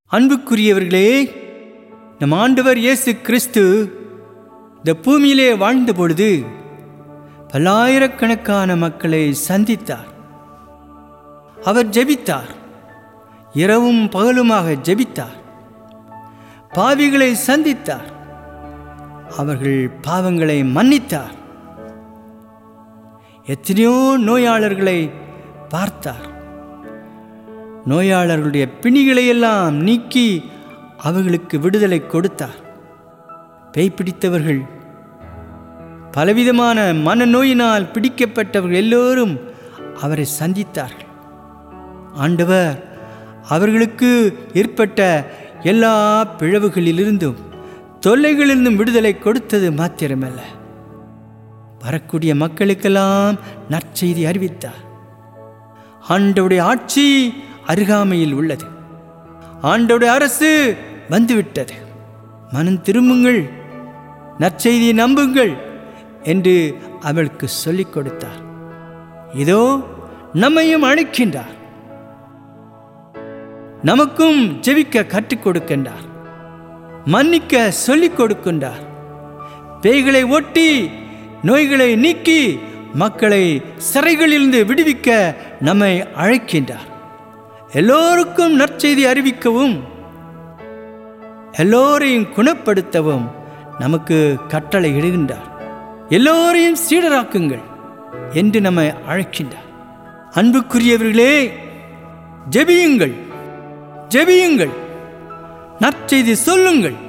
அன்புக்குரியவர்களே நம் ஆண்டவர் இயேசு கிறிஸ்து இந்த பூமியிலே வாழ்ந்த பொழுது பல்லாயிரக்கணக்கான மக்களை சந்தித்தார் அவர் ஜெபித்தார் இரவும் பகலுமாக ஜெபித்தார் பாவிகளை சந்தித்தார் அவர்கள் பாவங்களை மன்னித்தார் எத்தனையோ நோயாளர்களை பார்த்தார் நோயாளர்களுடைய பிணிகளை எல்லாம் நீக்கி அவர்களுக்கு விடுதலை கொடுத்தார் பேய் பிடித்தவர்கள் பலவிதமான மனநோயினால் பிடிக்கப்பட்டவர்கள் எல்லோரும் அவரை சந்தித்தார்கள் ஆண்டவர் அவர்களுக்கு ஏற்பட்ட எல்லா பிழவுகளிலிருந்தும் தொல்லைகளிலிருந்தும் விடுதலை கொடுத்தது மாத்திரமல்ல வரக்கூடிய மக்களுக்கெல்லாம் நற்செய்தி அறிவித்தார் ஆண்டவுடைய ஆட்சி அருகாமையில் உள்ளது ஆண்டவுடைய அரசு வந்துவிட்டது மனம் திரும்புங்கள் நற்செய்தியை நம்புங்கள் என்று அவளுக்கு சொல்லிக் கொடுத்தார் இதோ நம்மையும் அழைக்கின்றார் நமக்கும் ஜெபிக்க கற்றுக் கொடுக்கின்றார் மன்னிக்க சொல்லிக் கொடுக்கின்றார் பேய்களை ஒட்டி நோய்களை நீக்கி மக்களை சிறைகளிலிருந்து விடுவிக்க நம்மை அழைக்கின்றார் எல்லோருக்கும் நற்செய்தி அறிவிக்கவும் எல்லோரையும் குணப்படுத்தவும் நமக்கு கட்டளை இடுகின்றார் எல்லோரையும் சீடராக்குங்கள் என்று நம்மை அழைக்கின்றார் அன்புக்குரியவர்களே ஜெபியுங்கள் ஜெபியுங்கள் நற்செய்தி சொல்லுங்கள்